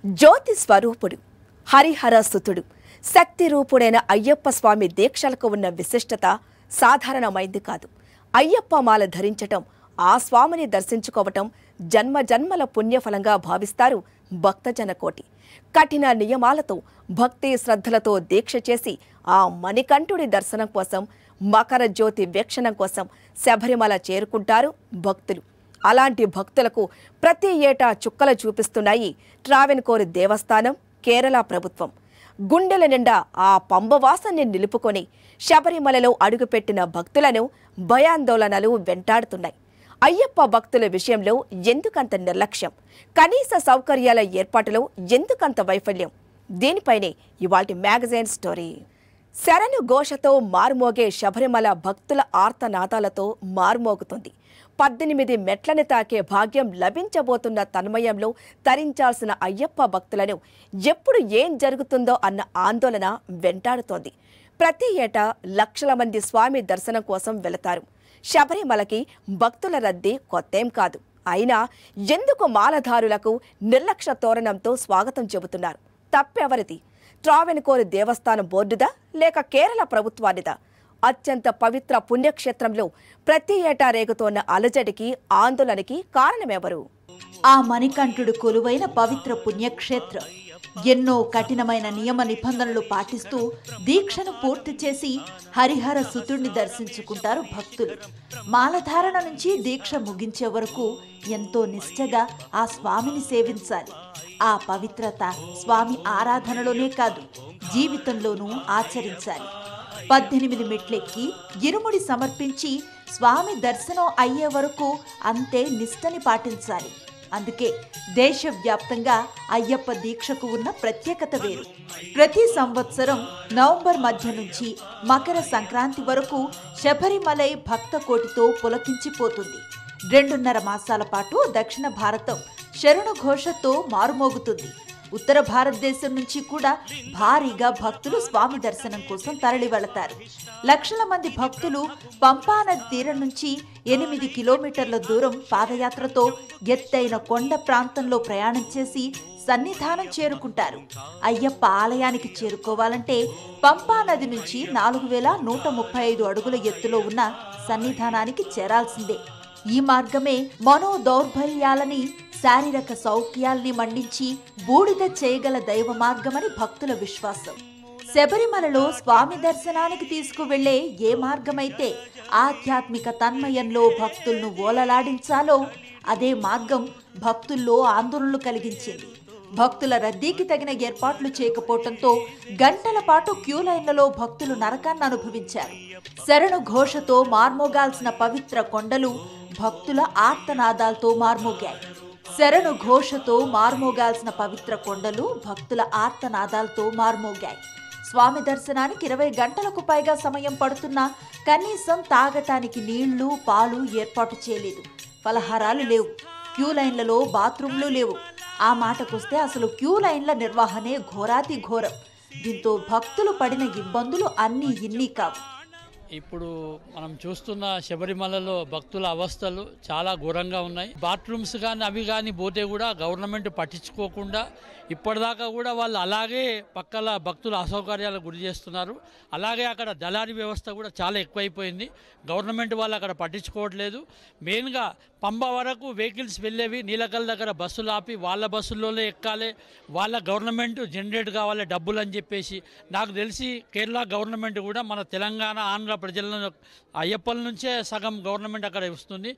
జ్యోతి స్వరూపుడు హరిహర సుతుడు శక్తి రూపుడైన అయ్యప్ప స్వామి దీక్షలకు ఉన్న విశిష్టత సాధారణమైంది కాదు అయ్యప్ప మాల ధరించటం ఆ స్వామిని దర్శించుకోవటం జన్మ జన్మల పుణ్యఫలంగా భావిస్తారు భక్తజన కోటి కఠిన నియమాలతో భక్తి శ్రద్ధలతో దీక్ష చేసి ఆ మణికంఠుడి దర్శనం కోసం మకర జ్యోతి వీక్షణం కోసం శబరిమల చేరుకుంటారు భక్తులు అలాంటి భక్తులకు ప్రతి ఏటా చుక్కలు చూపిస్తున్నాయి ట్రావెన్కోర్ దేవస్థానం కేరళ ప్రభుత్వం గుండెల నిండా ఆ పంబవాసాన్ని నిలుపుకొని శబరిమలలో అడుగుపెట్టిన భక్తులను భయాందోళనలు వెంటాడుతున్నాయి అయ్యప్ప భక్తుల విషయంలో ఎందుకంత నిర్లక్ష్యం కనీస సౌకర్యాల ఏర్పాటులో ఎందుకంత వైఫల్యం దీనిపైనే ఇవాటి మ్యాగజైన్ స్టోరీ శరణు ఘోషతో మారుమోగే శబరిమల భక్తుల ఆర్తనాదాలతో మారుమోగుతుంది పద్దెనిమిది మెట్లని తాకే భాగ్యం లభించబోతున్న తన్మయంలో తరించాల్సిన అయ్యప్ప భక్తులను ఎప్పుడు ఏం జరుగుతుందో అన్న ఆందోళన వెంటాడుతోంది ప్రతి ఏటా లక్షల మంది స్వామి దర్శనం కోసం వెళతారు శబరిమలకి భక్తుల రద్దీ కొత్తేం కాదు అయినా ఎందుకు మాలధారులకు నిర్లక్ష్య తోరణంతో స్వాగతం చెబుతున్నారు తప్పెవరిది ట్రావెన్కోర్ దేవస్థానం బోర్డుదా లేక కేరళ ప్రభుత్వానిదా అత్యంత పవిత్ర పుణ్యక్షేత్రంలో ప్రతి ఏటా రేగుతోన్న అలజడికి ఆందోళనకి కారణమెవరు ఆ మణికంఠుడు కొలువైన పవిత్ర పుణ్యక్షేత్రం ఎన్నో కఠినమైన నియమ నిబంధనలు పాటిస్తూ దీక్షను పూర్తి చేసి హరిహర సుతుడిని దర్శించుకుంటారు భక్తులు మాలధారణ నుంచి దీక్ష ముగించే వరకు ఎంతో నిష్ఠగా ఆ స్వామిని సేవించాలి ఆ పవిత్రత స్వామి ఆరాధనలోనే కాదు జీవితంలోనూ ఆచరించాలి పద్దెనిమిది మెట్లెక్కి ఇరుముడి సమర్పించి స్వామి దర్శనం అయ్యే వరకు అంతే నిష్టని పాటించాలి అందుకే దేశవ్యాప్తంగా అయ్యప్ప దీక్షకు ఉన్న ప్రత్యేకత వేరు ప్రతి సంవత్సరం నవంబర్ మధ్య నుంచి మకర సంక్రాంతి వరకు శబరిమలై భక్త కోటితో పులకించిపోతుంది రెండున్నర మాసాల పాటు దక్షిణ భారతం శరణు ఘోషతో మారుమోగుతుంది ఉత్తర భారతదేశం నుంచి కూడా భారీగా భక్తులు స్వామి దర్శనం కోసం తరలి వెళతారు లక్షల మంది భక్తులు పంపా నది తీరం నుంచి ఎనిమిది కిలోమీటర్ల దూరం పాదయాత్రతో ఎత్తైన కొండ ప్రాంతంలో ప్రయాణం చేసి సన్నిధానం చేరుకుంటారు అయ్యప్ప ఆలయానికి చేరుకోవాలంటే పంపా నది నుంచి నాలుగు వేల నూట ముప్పై ఐదు అడుగుల ఎత్తులో ఉన్న సన్నిధానానికి చేరాల్సిందే ఈ మార్గమే మనో దౌర్బల్యాలని శారీరక సౌఖ్యాల్ని మండించి బూడిద చేయగల దైవ మార్గమని భక్తుల విశ్వాసం శబరిమలలో స్వామి దర్శనానికి తీసుకువెళ్లే ఏ మార్గమైతే ఆధ్యాత్మిక తన్మయంలో భక్తులను ఓలలాడించాలో అదే మార్గం భక్తుల్లో ఆందోళనలు కలిగించింది భక్తుల రద్దీకి తగిన ఏర్పాట్లు చేయకపోవడంతో గంటల పాటు క్యూ లైన్లలో భక్తులు నరకాన్ని అనుభవించారు శరణు ఘోషతో మార్మోగాల్సిన పవిత్ర కొండలు భక్తుల ఆర్తనాదాలతో మార్మోగాయి శరణు ఘోషతో మార్మోగాల్సిన పవిత్ర కొండలు భక్తుల ఆర్తనాదాలతో మార్మోగాయి స్వామి దర్శనానికి ఇరవై గంటలకు పైగా సమయం పడుతున్నా కనీసం తాగటానికి నీళ్లు పాలు ఏర్పాటు చేయలేదు ఫలహారాలు లేవు క్యూ లైన్లలో బాత్రూంలు లేవు ఆ మాటకొస్తే అసలు క్యూ లైన్ల నిర్వహణే ఘోరాతి ఘోరం దీంతో భక్తులు పడిన ఇబ్బందులు అన్నీ ఇన్ని కావు ఇప్పుడు మనం చూస్తున్న శబరిమలలో భక్తుల అవస్థలు చాలా ఘోరంగా ఉన్నాయి బాత్రూమ్స్ కానీ అవి కానీ పోతే కూడా గవర్నమెంట్ పట్టించుకోకుండా ఇప్పటిదాకా కూడా వాళ్ళు అలాగే పక్కల భక్తుల అసౌకర్యాలకు గురి చేస్తున్నారు అలాగే అక్కడ దళారీ వ్యవస్థ కూడా చాలా ఎక్కువైపోయింది గవర్నమెంట్ వాళ్ళు అక్కడ పట్టించుకోవట్లేదు మెయిన్గా పంబ వరకు వెహికల్స్ వెళ్ళేవి నీలకల్ దగ్గర బస్సులు ఆపి వాళ్ళ బస్సుల్లోనే ఎక్కాలి వాళ్ళ గవర్నమెంట్ జనరేట్ కావాలి డబ్బులు అని చెప్పేసి నాకు తెలిసి కేరళ గవర్నమెంట్ కూడా మన తెలంగాణ ఆంధ్ర ప్రజలను అయ్యప్పల నుంచే సగం గవర్నమెంట్ అక్కడ వస్తుంది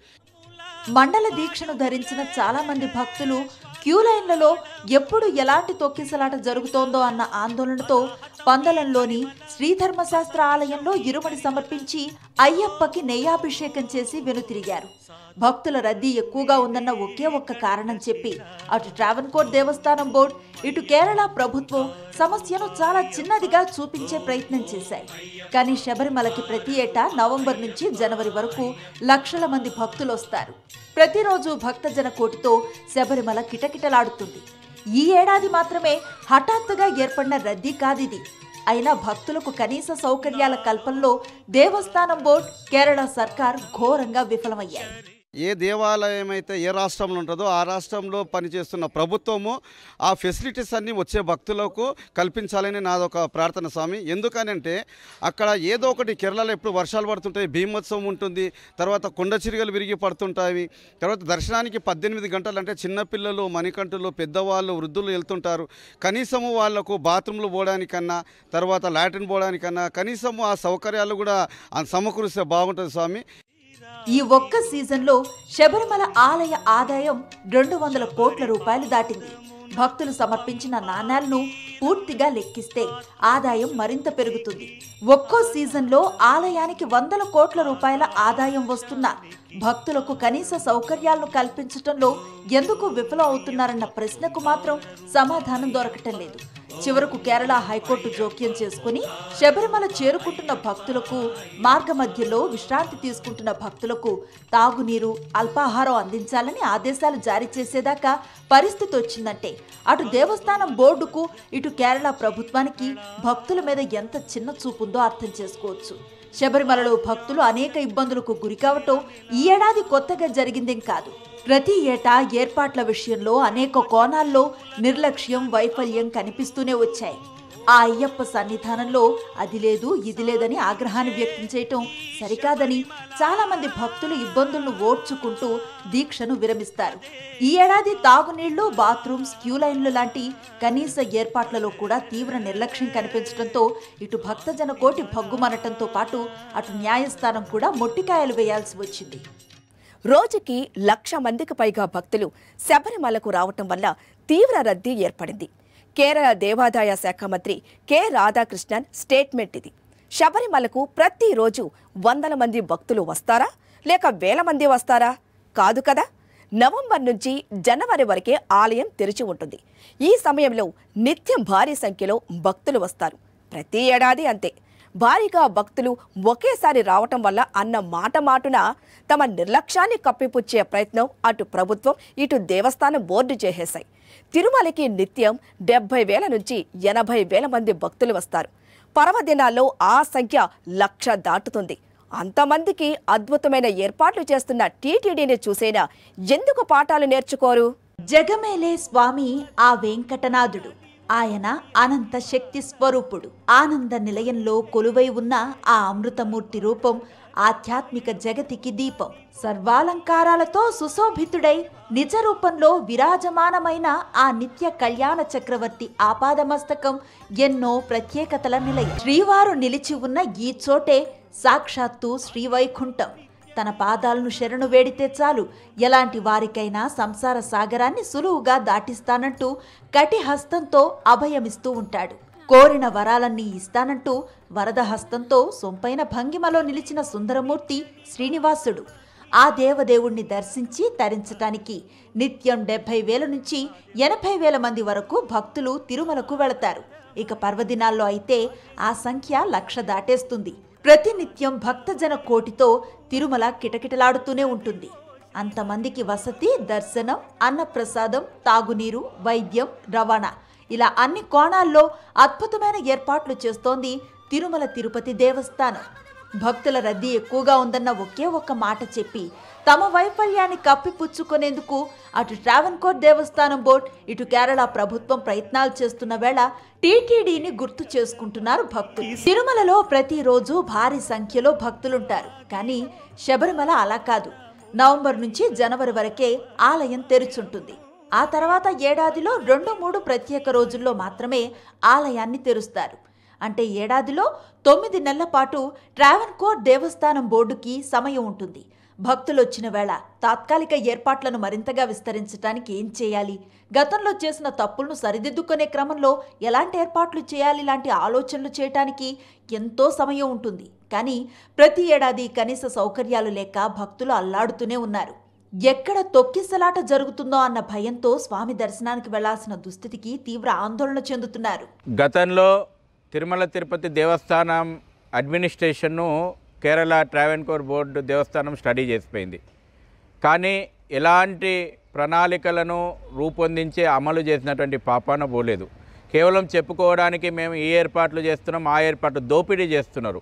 మండల దీక్షను ధరించిన చాలా మంది భక్తులు క్యూ లైన్లలో ఎప్పుడు ఎలాంటి తొక్కిసలాట జరుగుతోందో అన్న ఆందోళనతో పందలంలోని శ్రీధర్మశాస్త్ర ఆలయంలో ఇరుమడి సమర్పించి అయ్యప్పకి నెయ్యాభిషేకం చేసి వెనుతిరిగారు భక్తుల రద్దీ ఎక్కువగా ఉందన్న ఒకే ఒక్క కారణం చెప్పి అటు ట్రావెన్కోర్ దేవస్థానం బోర్డు ఇటు కేరళ ప్రభుత్వం సమస్యను చాలా చిన్నదిగా చూపించే ప్రయత్నం చేశాయి కానీ శబరిమలకి ప్రతి ఏటా నవంబర్ నుంచి జనవరి వరకు లక్షల మంది భక్తులు వస్తారు ప్రతిరోజు భక్తజన కోటితో శబరిమల కిటకిటలాడుతుంది ఈ ఏడాది మాత్రమే హఠాత్తుగా ఏర్పడిన రద్దీ కాదిది అయినా భక్తులకు కనీస సౌకర్యాల కల్పనలో దేవస్థానం బోర్డు కేరళ సర్కార్ ఘోరంగా విఫలమయ్యాయి ఏ దేవాలయం అయితే ఏ రాష్ట్రంలో ఉంటుందో ఆ రాష్ట్రంలో పనిచేస్తున్న ప్రభుత్వము ఆ ఫెసిలిటీస్ అన్నీ వచ్చే భక్తులకు కల్పించాలని నాదొక ప్రార్థన స్వామి ఎందుకనంటే అక్కడ ఏదో ఒకటి కేరళలో ఎప్పుడు వర్షాలు పడుతుంటాయి భీమోత్సవం ఉంటుంది తర్వాత కొండ చిరుగలు విరిగి పడుతుంటాయి తర్వాత దర్శనానికి పద్దెనిమిది గంటలు అంటే చిన్నపిల్లలు మణికంఠులు పెద్దవాళ్ళు వృద్ధులు వెళ్తుంటారు కనీసము వాళ్లకు బాత్రూమ్లు పోవడానికన్నా తర్వాత లాట్రిన్ పోవడానికన్నా కనీసము ఆ సౌకర్యాలు కూడా ఆ సమకూరిస్తే బాగుంటుంది స్వామి ఈ ఒక్క సీజన్లో శబరిమల ఆలయ ఆదాయం రెండు వందల కోట్ల రూపాయలు దాటింది భక్తులు సమర్పించిన నాణ్యాలను పూర్తిగా లెక్కిస్తే ఆదాయం మరింత పెరుగుతుంది ఒక్కో సీజన్లో ఆలయానికి వందల కోట్ల రూపాయల ఆదాయం వస్తున్నా భక్తులకు కనీస సౌకర్యాలను కల్పించటంలో ఎందుకు విఫలం అవుతున్నారన్న ప్రశ్నకు మాత్రం సమాధానం దొరకటం లేదు చివరకు కేరళ హైకోర్టు జోక్యం చేసుకుని శబరిమల చేరుకుంటున్న భక్తులకు మార్గ మధ్యలో విశ్రాంతి తీసుకుంటున్న భక్తులకు తాగునీరు అల్పాహారం అందించాలని ఆదేశాలు జారీ చేసేదాకా పరిస్థితి వచ్చిందంటే అటు దేవస్థానం బోర్డుకు ఇటు కేరళ ప్రభుత్వానికి భక్తుల మీద ఎంత చిన్న చూపుందో అర్థం చేసుకోవచ్చు శబరిమలలో భక్తులు అనేక ఇబ్బందులకు గురికావటం ఈ ఏడాది కొత్తగా జరిగిందేం కాదు ప్రతి ఏటా ఏర్పాట్ల విషయంలో అనేక కోణాల్లో నిర్లక్ష్యం వైఫల్యం కనిపిస్తూనే వచ్చాయి ఆ అయ్యప్ప సన్నిధానంలో అది లేదు ఇది లేదని ఆగ్రహాన్ని వ్యక్తం చేయటం సరికాదని చాలా మంది భక్తులు ఇబ్బందులను ఓర్చుకుంటూ దీక్షను విరమిస్తారు ఈ ఏడాది తాగునీళ్లు బాత్రూమ్స్ క్యూ లైన్లు లాంటి కనీస ఏర్పాట్లలో కూడా తీవ్ర నిర్లక్ష్యం కనిపించడంతో ఇటు భక్తజన కోటి భగ్గుమనటంతో పాటు అటు న్యాయస్థానం కూడా మొట్టికాయలు వేయాల్సి వచ్చింది రోజుకి లక్ష మందికి పైగా భక్తులు శబరిమలకు రావటం వల్ల తీవ్ర రద్దీ ఏర్పడింది కేరళ దేవాదాయ శాఖ మంత్రి కె రాధాకృష్ణన్ స్టేట్మెంట్ ఇది శబరిమలకు ప్రతిరోజు వందల మంది భక్తులు వస్తారా లేక వేల మంది వస్తారా కాదు కదా నవంబర్ నుంచి జనవరి వరకే ఆలయం తెరిచి ఉంటుంది ఈ సమయంలో నిత్యం భారీ సంఖ్యలో భక్తులు వస్తారు ప్రతి ఏడాది అంతే భారీగా భక్తులు ఒకేసారి రావటం వల్ల అన్న మాట మాటున తమ నిర్లక్ష్యాన్ని కప్పిపుచ్చే ప్రయత్నం అటు ప్రభుత్వం ఇటు దేవస్థానం బోర్డు చేసేశాయి తిరుమలకి నిత్యం డెబ్బై వేల నుంచి ఎనభై వేల మంది భక్తులు వస్తారు పర్వదినాల్లో ఆ సంఖ్య లక్ష దాటుతుంది అంతమందికి అద్భుతమైన ఏర్పాట్లు చేస్తున్న టీటీడీని చూసేనా ఎందుకు పాఠాలు నేర్చుకోరు జగమేలే స్వామి ఆ వెంకటనాథుడు ఆయన అనంత శక్తి స్వరూపుడు ఆనంద నిలయంలో కొలువై ఉన్న ఆ అమృతమూర్తి రూపం ఆధ్యాత్మిక జగతికి దీపం సర్వాలంకారాలతో సుశోభితుడై నిజ రూపంలో విరాజమానమైన ఆ నిత్య కళ్యాణ చక్రవర్తి ఆపాదమస్తకం ఎన్నో ప్రత్యేకతల నిలయం శ్రీవారు నిలిచి ఉన్న ఈ చోటే సాక్షాత్తు శ్రీవైకుంఠం తన పాదాలను శరణు వేడితే చాలు ఎలాంటి వారికైనా సంసార సాగరాన్ని సులువుగా దాటిస్తానంటూ కటి హస్తంతో అభయమిస్తూ ఉంటాడు కోరిన వరాలన్నీ ఇస్తానంటూ వరద హస్తంతో సొంపైన భంగిమలో నిలిచిన సుందరమూర్తి శ్రీనివాసుడు ఆ దేవదేవుణ్ణి దర్శించి తరించటానికి నిత్యం డెబ్బై వేల నుంచి ఎనభై వేల మంది వరకు భక్తులు తిరుమలకు వెళతారు ఇక పర్వదినాల్లో అయితే ఆ సంఖ్య లక్ష దాటేస్తుంది ప్రతినిత్యం భక్తజన కోటితో తిరుమల కిటకిటలాడుతూనే ఉంటుంది అంతమందికి వసతి దర్శనం అన్నప్రసాదం తాగునీరు వైద్యం రవాణా ఇలా అన్ని కోణాల్లో అద్భుతమైన ఏర్పాట్లు చేస్తోంది తిరుమల తిరుపతి దేవస్థానం భక్తుల రద్దీ ఎక్కువగా ఉందన్న ఒకే ఒక్క మాట చెప్పి తమ వైఫల్యాన్ని కప్పిపుచ్చుకునేందుకు అటు ట్రావెన్కోర్ దేవస్థానం బోర్డ్ ఇటు కేరళ ప్రభుత్వం ప్రయత్నాలు చేస్తున్న వేళ టీటీడీని గుర్తు చేసుకుంటున్నారు భక్తులు తిరుమలలో ప్రతిరోజు భారీ సంఖ్యలో భక్తులుంటారు కానీ శబరిమల అలా కాదు నవంబర్ నుంచి జనవరి వరకే ఆలయం తెరుచుంటుంది ఆ తర్వాత ఏడాదిలో రెండు మూడు ప్రత్యేక రోజుల్లో మాత్రమే ఆలయాన్ని తెరుస్తారు అంటే ఏడాదిలో తొమ్మిది నెలల పాటు ట్రావెన్కోర్ దేవస్థానం బోర్డుకి సమయం ఉంటుంది భక్తులు వచ్చిన వేళ తాత్కాలిక ఏర్పాట్లను మరింతగా విస్తరించడానికి ఏం చేయాలి గతంలో చేసిన తప్పులను సరిదిద్దుకునే క్రమంలో ఎలాంటి ఏర్పాట్లు చేయాలి లాంటి ఆలోచనలు చేయటానికి ఎంతో సమయం ఉంటుంది కానీ ప్రతి ఏడాది కనీస సౌకర్యాలు లేక భక్తులు అల్లాడుతూనే ఉన్నారు ఎక్కడ తొక్కిసలాట జరుగుతుందో అన్న భయంతో స్వామి దర్శనానికి వెళ్లాల్సిన దుస్థితికి తీవ్ర ఆందోళన చెందుతున్నారు గతంలో తిరుమల తిరుపతి దేవస్థానం అడ్మినిస్ట్రేషన్ను కేరళ ట్రావెన్కోర్ బోర్డు దేవస్థానం స్టడీ చేసిపోయింది కానీ ఎలాంటి ప్రణాళికలను రూపొందించి అమలు చేసినటువంటి పాపాన పోలేదు కేవలం చెప్పుకోవడానికి మేము ఈ ఏర్పాట్లు చేస్తున్నాం ఆ ఏర్పాట్లు దోపిడీ చేస్తున్నారు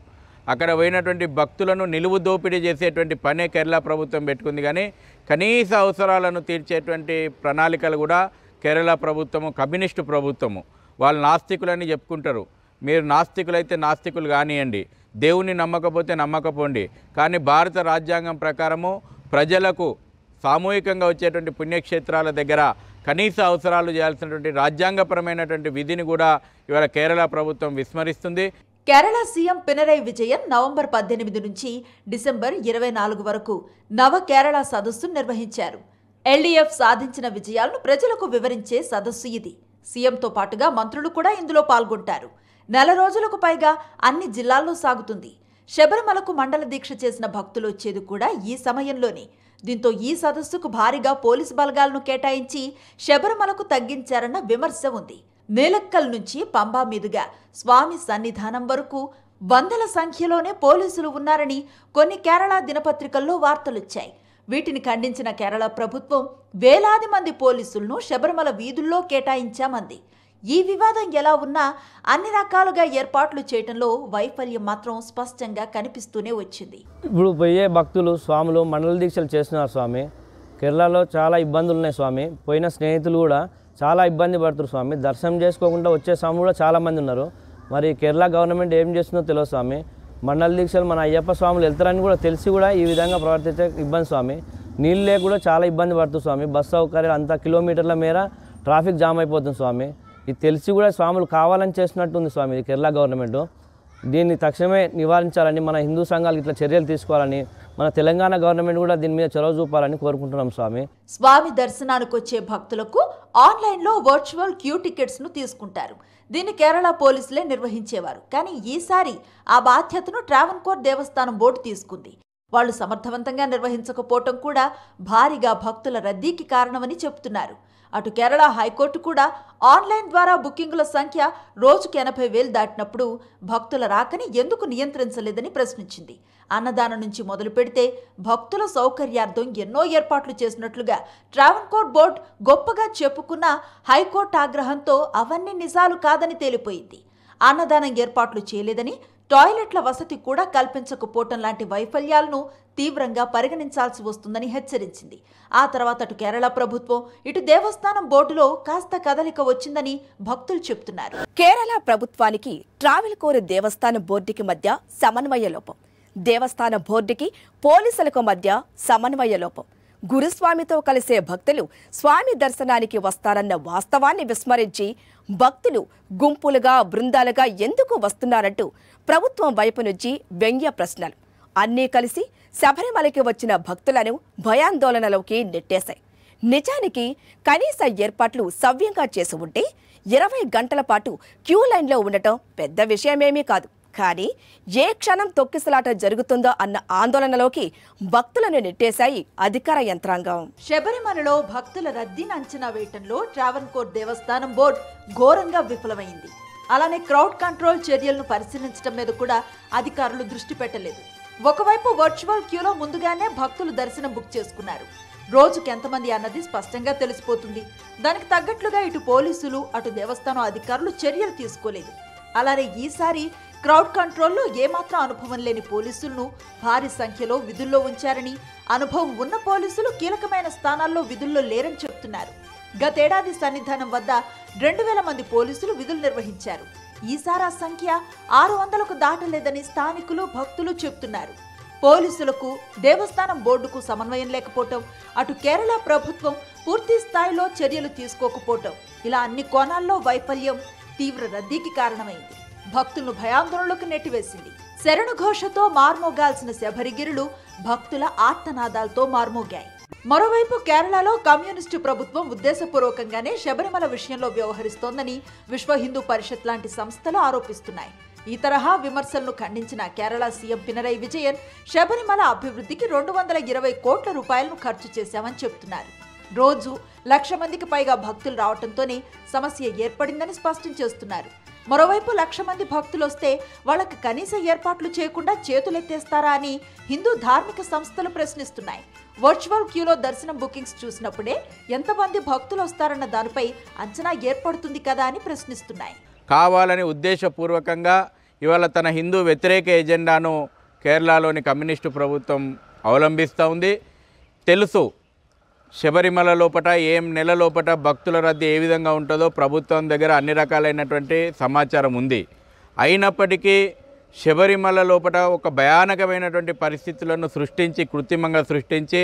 అక్కడ పోయినటువంటి భక్తులను నిలువు దోపిడీ చేసేటువంటి పనే కేరళ ప్రభుత్వం పెట్టుకుంది కానీ కనీస అవసరాలను తీర్చేటువంటి ప్రణాళికలు కూడా కేరళ ప్రభుత్వము కమ్యూనిస్టు ప్రభుత్వము వాళ్ళు నాస్తికులని చెప్పుకుంటారు మీరు నాస్తికులైతే నాస్తికులు కానివ్వండి దేవుని నమ్మకపోతే నమ్మకపోండి కానీ భారత రాజ్యాంగం ప్రకారము ప్రజలకు సామూహికంగా వచ్చేటువంటి పుణ్యక్షేత్రాల దగ్గర కనీస అవసరాలు చేయాల్సినటువంటి రాజ్యాంగపరమైనటువంటి విధిని కూడా ఇవాళ కేరళ ప్రభుత్వం విస్మరిస్తుంది కేరళ సీఎం పినరై విజయన్ నవంబర్ పద్దెనిమిది నుంచి డిసెంబర్ ఇరవై నాలుగు వరకు నవ కేరళ సదస్సు నిర్వహించారు ఎల్డీఎఫ్ సాధించిన విజయాలను ప్రజలకు వివరించే సదస్సు ఇది సీఎంతో పాటుగా మంత్రులు కూడా ఇందులో పాల్గొంటారు నెల రోజులకు పైగా అన్ని జిల్లాల్లో సాగుతుంది శబరిమలకు మండల దీక్ష చేసిన భక్తులు వచ్చేది కూడా ఈ సమయంలోనే దీంతో ఈ సదస్సుకు భారీగా పోలీసు బలగాలను కేటాయించి శబరిమలకు తగ్గించారన్న విమర్శ ఉంది నేలక్కల్ నుంచి పంబా మీదుగా స్వామి సన్నిధానం వరకు వందల సంఖ్యలోనే పోలీసులు ఉన్నారని కొన్ని కేరళ దినపత్రికల్లో వార్తలొచ్చాయి వీటిని ఖండించిన కేరళ ప్రభుత్వం వేలాది మంది పోలీసులను శబరిమల వీధుల్లో కేటాయించామంది ఈ వివాదం ఎలా ఉన్నా అన్ని రకాలుగా ఏర్పాట్లు చేయటంలో వైఫల్యం మాత్రం స్పష్టంగా కనిపిస్తూనే వచ్చింది ఇప్పుడు పోయే భక్తులు స్వాములు మండల దీక్షలు చేస్తున్నారు స్వామి కేరళలో చాలా ఇబ్బందులు ఉన్నాయి స్వామి పోయిన స్నేహితులు కూడా చాలా ఇబ్బంది పడుతున్నారు స్వామి దర్శనం చేసుకోకుండా వచ్చే స్వామి కూడా చాలామంది ఉన్నారు మరి కేరళ గవర్నమెంట్ ఏం చేస్తుందో తెలియదు స్వామి మండల దీక్షలు మన అయ్యప్ప స్వాములు వెళ్తారని కూడా తెలిసి కూడా ఈ విధంగా ప్రవర్తించే ఇబ్బంది స్వామి నీళ్ళు లేక కూడా చాలా ఇబ్బంది పడుతుంది స్వామి బస్ సౌకర్యాలు అంత కిలోమీటర్ల మేర ట్రాఫిక్ జామ్ అయిపోతుంది స్వామి ఇది తెలిసి కూడా స్వాములు కావాలని చేస్తున్నట్టుంది స్వామి ఇది కేరళ గవర్నమెంట్ దీన్ని తక్షణమే నివారించాలని మన హిందూ సంఘాలు ఇట్లా చర్యలు తీసుకోవాలని మన తెలంగాణ గవర్నమెంట్ కూడా దీని మీద చొరవ చూపాలని కోరుకుంటున్నాం స్వామి స్వామి దర్శనానికి వచ్చే భక్తులకు ఆన్లైన్లో వర్చువల్ క్యూ టికెట్స్ ను తీసుకుంటారు దీన్ని కేరళ పోలీసులే నిర్వహించేవారు కానీ ఈసారి ఆ బాధ్యతను ట్రావెన్కోర్ దేవస్థానం బోర్డు తీసుకుంది వాళ్ళు సమర్థవంతంగా నిర్వహించకపోవటం కూడా భారీగా భక్తుల రద్దీకి కారణమని చెబుతున్నారు అటు కేరళ హైకోర్టు కూడా ఆన్లైన్ ద్వారా బుకింగుల సంఖ్య రోజుకు ఎనభై వేలు దాటినప్పుడు భక్తుల రాకని ఎందుకు నియంత్రించలేదని ప్రశ్నించింది అన్నదానం నుంచి మొదలు పెడితే భక్తుల సౌకర్యార్థం ఎన్నో ఏర్పాట్లు చేసినట్లుగా ట్రావెన్కోర్ బోర్డు గొప్పగా చెప్పుకున్న హైకోర్టు ఆగ్రహంతో అవన్నీ నిజాలు కాదని తేలిపోయింది అన్నదానం ఏర్పాట్లు చేయలేదని టాయిలెట్ల వసతి కూడా కల్పించకపోవటం లాంటి వైఫల్యాలను తీవ్రంగా పరిగణించాల్సి వస్తుందని హెచ్చరించింది ఆ తర్వాత అటు కేరళ ప్రభుత్వం ఇటు దేవస్థానం బోర్డులో కాస్త కదలిక వచ్చిందని భక్తులు చెప్తున్నారు కేరళ ప్రభుత్వానికి ట్రావెల్ కోర్ దేవస్థానం బోర్డుకి మధ్య సమన్వయ లోపం దేవస్థాన బోర్డుకి పోలీసులకు మధ్య సమన్వయ లోపం గురుస్వామితో కలిసే భక్తులు స్వామి దర్శనానికి వస్తారన్న వాస్తవాన్ని విస్మరించి భక్తులు గుంపులుగా బృందాలుగా ఎందుకు వస్తున్నారంటూ ప్రభుత్వం వైపు నుంచి వ్యంగ్య ప్రశ్నలు అన్నీ కలిసి శబరిమలకి వచ్చిన భక్తులను భయాందోళనలోకి నెట్టేశాయి నిజానికి కనీస ఏర్పాట్లు సవ్యంగా చేసి ఉంటే ఇరవై గంటల పాటు క్యూ లైన్లో ఉండటం పెద్ద విషయమేమీ కాదు కానీ ఏ క్షణం తొక్కిసలాట జరుగుతుందో అన్న ఆందోళనలోకి భక్తులను నెట్టేశాయి అధికార యంత్రాంగం శబరిమలలో భక్తుల రద్దీని అంచనా వేయటంలో ట్రావెన్కోర్ దేవస్థానం బోర్డు ఘోరంగా విఫలమైంది అలానే క్రౌడ్ కంట్రోల్ చర్యలను పరిశీలించడం మీద కూడా అధికారులు దృష్టి పెట్టలేదు ఒకవైపు వర్చువల్ క్యూలో ముందుగానే భక్తులు దర్శనం బుక్ చేసుకున్నారు రోజుకి ఎంతమంది అన్నది స్పష్టంగా తెలిసిపోతుంది దానికి తగ్గట్లుగా ఇటు పోలీసులు అటు దేవస్థానం అధికారులు చర్యలు తీసుకోలేదు అలానే ఈసారి క్రౌడ్ కంట్రోల్లో ఏమాత్రం అనుభవం లేని పోలీసులను భారీ సంఖ్యలో విధుల్లో ఉంచారని అనుభవం ఉన్న పోలీసులు కీలకమైన స్థానాల్లో విధుల్లో లేరని చెప్తున్నారు గతేడాది సన్నిధానం వద్ద రెండు వేల మంది పోలీసులు విధులు నిర్వహించారు ఈసారి ఆ సంఖ్య ఆరు వందలకు దాటలేదని స్థానికులు భక్తులు చెప్తున్నారు పోలీసులకు దేవస్థానం బోర్డుకు సమన్వయం లేకపోవటం అటు కేరళ ప్రభుత్వం పూర్తి స్థాయిలో చర్యలు తీసుకోకపోవటం ఇలా అన్ని కోణాల్లో వైఫల్యం తీవ్ర రద్దీకి కారణమైంది భక్తులను భయాందోళనలోకి నెట్టివేసింది శరణు ఘోషతో మార్మోగాల్సిన శబరిగిరులు భక్తుల ఆర్తనాదాలతో మార్మోగాయి మరోవైపు కేరళలో కమ్యూనిస్టు ప్రభుత్వం ఉద్దేశపూర్వకంగానే శబరిమల విషయంలో వ్యవహరిస్తోందని విశ్వ హిందూ పరిషత్ లాంటి సంస్థలు ఆరోపిస్తున్నాయి ఈ తరహా విమర్శలను ఖండించిన కేరళ సీఎం పినరై విజయన్ శబరిమల అభివృద్ధికి రెండు వందల ఇరవై కోట్ల రూపాయలను ఖర్చు చేశామని చెప్తున్నారు రోజు లక్ష మందికి పైగా భక్తులు రావడంతోనే సమస్య ఏర్పడిందని స్పష్టం చేస్తున్నారు మరోవైపు లక్ష మంది భక్తులు వస్తే వాళ్ళకి కనీస ఏర్పాట్లు చేయకుండా చేతులెత్తేస్తారా అని హిందూ ధార్మిక సంస్థలు ప్రశ్నిస్తున్నాయి వర్చువల్ క్యూలో దర్శనం బుకింగ్స్ చూసినప్పుడే ఎంతమంది భక్తులు వస్తారన్న దానిపై అంచనా ఏర్పడుతుంది కదా అని ప్రశ్నిస్తున్నాయి కావాలని ఉద్దేశపూర్వకంగా ఇవాళ తన హిందూ వ్యతిరేక ఎజెండాను కేరళలోని కమ్యూనిస్టు ప్రభుత్వం అవలంబిస్తూ ఉంది తెలుసు శబరిమల లోపట ఏం నెల లోపట భక్తుల రద్దీ ఏ విధంగా ఉంటుందో ప్రభుత్వం దగ్గర అన్ని రకాలైనటువంటి సమాచారం ఉంది అయినప్పటికీ శబరిమల లోపట ఒక భయానకమైనటువంటి పరిస్థితులను సృష్టించి కృత్రిమంగా సృష్టించి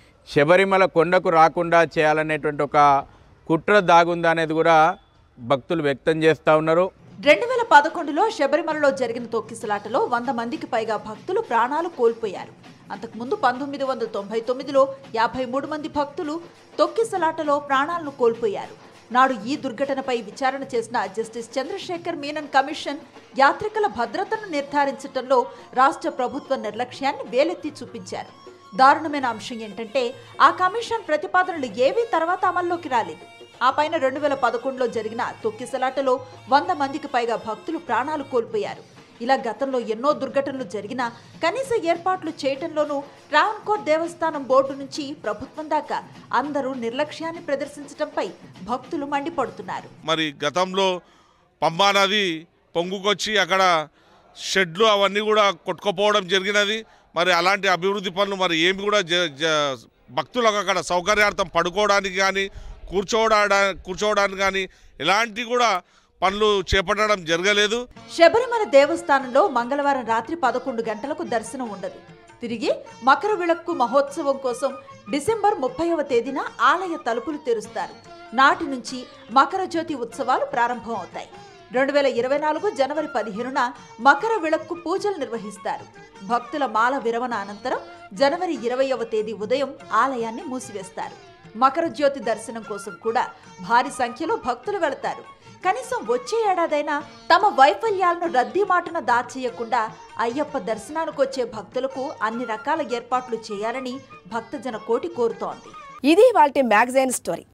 శబరిమల కొండకు రాకుండా చేయాలనేటువంటి ఒక కుట్ర దాగుందా అనేది కూడా భక్తులు వ్యక్తం చేస్తూ ఉన్నారు రెండు వేల పదకొండులో శబరిమలలో జరిగిన తొక్కిసలాటలో వంద మందికి పైగా భక్తులు ప్రాణాలు కోల్పోయారు అంతకుముందు పంతొమ్మిది వందల తొంభై తొమ్మిదిలో యాభై మూడు మంది భక్తులు తొక్కిసలాటలో ప్రాణాలను కోల్పోయారు నాడు ఈ దుర్ఘటనపై విచారణ చేసిన జస్టిస్ చంద్రశేఖర్ మీనన్ కమిషన్ యాత్రికుల భద్రతను నిర్ధారించడంలో రాష్ట్ర ప్రభుత్వ నిర్లక్ష్యాన్ని వేలెత్తి చూపించారు దారుణమైన అంశం ఏంటంటే ఆ కమిషన్ ప్రతిపాదనలు ఏవీ తర్వాత అమల్లోకి రాలేదు ఆ పైన రెండు వేల పదకొండులో జరిగిన తొక్కిసలాటలో వంద మందికి పైగా భక్తులు ప్రాణాలు కోల్పోయారు ఇలా గతంలో ఎన్నో దుర్ఘటనలు జరిగినా కనీస ఏర్పాట్లు చేయటంలోనూ ట్రావెన్కోర్ దేవస్థానం బోర్డు నుంచి ప్రభుత్వం దాకా అందరూ నిర్లక్ష్యాన్ని ప్రదర్శించడంపై భక్తులు మండిపడుతున్నారు మరి గతంలో పంబా నది పొంగుకొచ్చి అక్కడ షెడ్లు అవన్నీ కూడా కొట్టుకుపోవడం జరిగినది మరి అలాంటి అభివృద్ధి పనులు మరి ఏమి కూడా జ- జ- భక్తులకు అక్కడ సౌకర్యార్థం పడుకోవడానికి కానీ కూర్చోవడా కూర్చోవడానికి కానీ ఎలాంటి కూడా పనులు చేపట్టడం జరగలేదు శబరిమల దేవస్థానంలో మంగళవారం రాత్రి పదకొండు గంటలకు దర్శనం ఉండదు తిరిగి మకర విళక్కు మహోత్సవం కోసం డిసెంబర్ ముప్పైవ తేదీన ఆలయ తలుపులు తెరుస్తారు నాటి నుంచి మకర జ్యోతి ఉత్సవాలు ప్రారంభం అవుతాయి రెండు వేల ఇరవై నాలుగు జనవరి పదిహేనున మకర విళక్కు పూజలు నిర్వహిస్తారు భక్తుల మాల విరమణ అనంతరం జనవరి ఇరవైవ తేదీ ఉదయం ఆలయాన్ని మూసివేస్తారు మకర జ్యోతి దర్శనం కోసం కూడా భారీ సంఖ్యలో భక్తులు వెళతారు కనీసం వచ్చే ఏడాదైనా తమ వైఫల్యాలను రద్దీ మాటన దాచేయకుండా అయ్యప్ప దర్శనానికి వచ్చే భక్తులకు అన్ని రకాల ఏర్పాట్లు చేయాలని భక్తజన కోటి కోరుతోంది ఇది వాళ్ళ మ్యాగజైన్ స్టోరీ